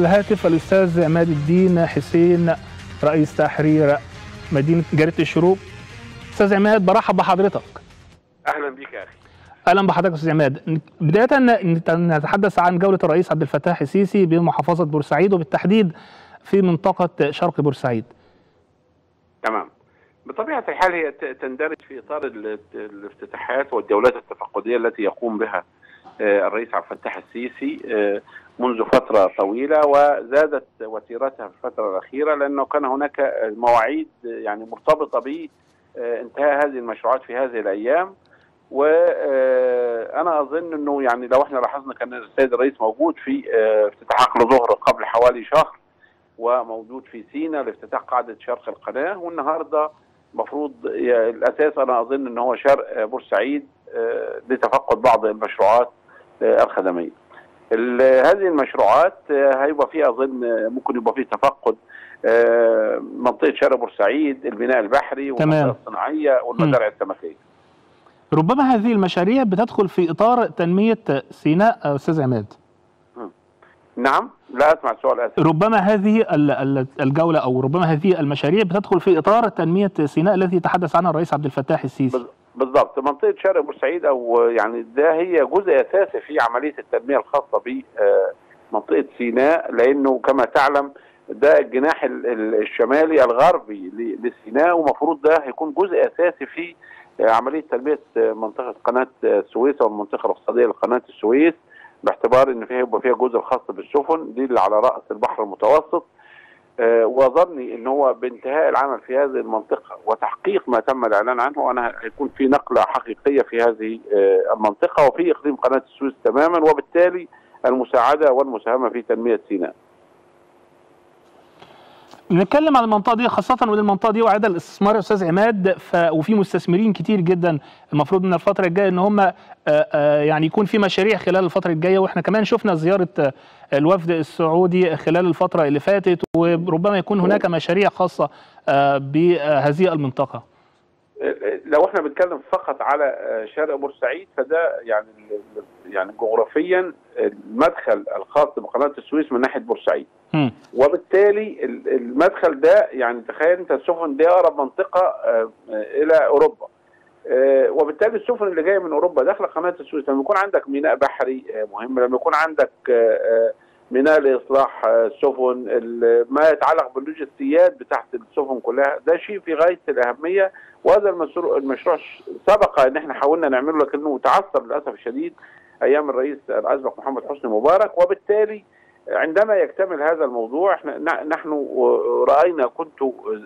الهاتف الاستاذ عماد الدين حسين رئيس تحرير مدينه جريده الشروق استاذ عماد برحب بحضرتك اهلا بك يا اخي اهلا بحضرتك استاذ عماد بدايه نتحدث عن جوله الرئيس عبد الفتاح السيسي بمحافظه بورسعيد وبالتحديد في منطقه شرق بورسعيد تمام بطبيعه الحال هي تندرج في اطار الافتتاحات والجولات التفقديه التي يقوم بها الرئيس عبد الفتاح السيسي منذ فتره طويله وزادت وتيرتها في الفتره الاخيره لانه كان هناك مواعيد يعني مرتبطه بانتهاء هذه المشروعات في هذه الايام وانا اظن انه يعني لو احنا لاحظنا كان السيد الرئيس موجود في افتتاح عقل ظهر قبل حوالي شهر وموجود في سينا لافتتاح قاعده شرق القناه والنهارده المفروض الاساس انا اظن ان هو شرق بورسعيد لتفقد بعض المشروعات الخدميه. هذه المشروعات هيبقى فيها اظن ممكن يبقى فيه تفقد منطقه شرق بورسعيد، البناء البحري والمنطقه الصناعيه والمزارع السمكيه. ربما هذه المشاريع بتدخل في اطار تنميه سيناء استاذ عماد. نعم لا اسمع السؤال اسف ربما هذه الجوله او ربما هذه المشاريع بتدخل في اطار تنميه سيناء الذي تحدث عنها الرئيس عبد الفتاح السيسي بالضبط منطقه شرق بورسعيد او يعني ده هي جزء اساسي في عمليه التنميه الخاصه بمنطقه سيناء لانه كما تعلم ده الجناح الشمالي الغربي لسيناء ومفروض ده هيكون جزء اساسي في عمليه تنميه منطقه قناه السويس او المنطقه الاقتصاديه لقناه السويس باعتبار ان فيها يبقى فيها جزء خاص بالسفن دي اللي على راس البحر المتوسط أه وظني ان هو بانتهاء العمل في هذه المنطقه وتحقيق ما تم الاعلان عنه انا هيكون في نقله حقيقيه في هذه أه المنطقه وفي اقليم قناه السويس تماما وبالتالي المساعده والمساهمه في تنميه سيناء. نتكلم عن المنطقه دي خاصه وان المنطقه دي وعد الاستثمار يا استاذ عماد ف... وفي مستثمرين كتير جدا المفروض من الفتره الجايه ان هم يعني يكون في مشاريع خلال الفتره الجايه واحنا كمان شفنا زياره الوفد السعودي خلال الفتره اللي فاتت وربما يكون هناك مشاريع خاصه بهذه المنطقه. لو احنا بنتكلم فقط على شرق بورسعيد فده يعني يعني جغرافيا المدخل الخاص بقناه السويس من ناحيه بورسعيد. م. وبالتالي المدخل ده يعني تخيل انت السفن دي اقرب منطقه الى اوروبا. وبالتالي السفن اللي جايه من اوروبا داخله قناه السويس لما يكون عندك ميناء بحري مهم لما يكون عندك ميناء لاصلاح السفن ما يتعلق باللوجستيات بتاعت السفن كلها ده شيء في غايه الاهميه وهذا المشروع سبق ان احنا حاولنا نعمله لكنه تعثر للاسف الشديد ايام الرئيس الاسبق محمد حسني مبارك وبالتالي عندما يكتمل هذا الموضوع احنا نحن راينا كنت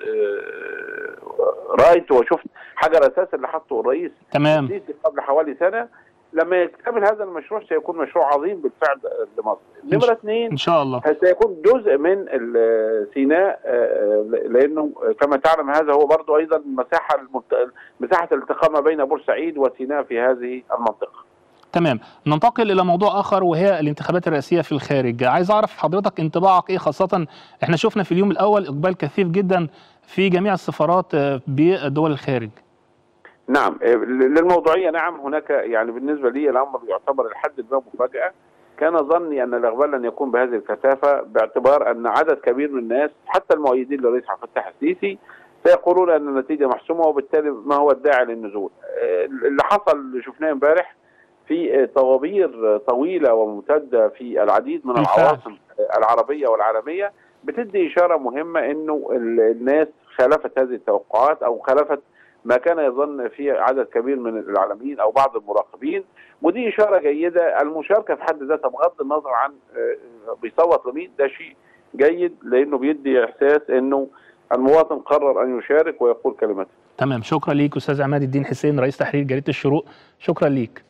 رايت وشفت حجر اساس اللي حطه الرئيس تمام قبل حوالي سنه لما يكتمل هذا المشروع سيكون مشروع عظيم بالفعل لمصر. نمره اثنين ان شاء الله سيكون جزء من سيناء لانه كما تعلم هذا هو برضه ايضا المساحه مساحه الالتقاء ما بين بورسعيد وسيناء في هذه المنطقه. تمام ننتقل الى موضوع اخر وهي الانتخابات الرئاسيه في الخارج عايز اعرف حضرتك انطباعك ايه خاصه احنا شفنا في اليوم الاول اقبال كثيف جدا في جميع السفارات بدول الخارج نعم للموضوعيه نعم هناك يعني بالنسبه لي الامر يعتبر لحد ما مفاجاه كان ظني ان الاقبال لن يكون بهذه الكثافه باعتبار ان عدد كبير من الناس حتى المؤيدين للرئيس عبد الفتاح السيسي سيقولون ان النتيجه محسومه وبالتالي ما هو الداعي للنزول اللي حصل شفناه امبارح في طوابير طويله وممتده في العديد من العواصم العربيه والعالميه بتدي اشاره مهمه انه الناس خالفت هذه التوقعات او خالفت ما كان يظن فيه عدد كبير من الاعلاميين او بعض المراقبين ودي اشاره جيده المشاركه في حد ذاتها بغض النظر عن بيصوت لمين ده شيء جيد لانه بيدي احساس انه المواطن قرر ان يشارك ويقول كلمته تمام شكرا ليك استاذ عماد الدين حسين رئيس تحرير جريده الشروق شكرا ليك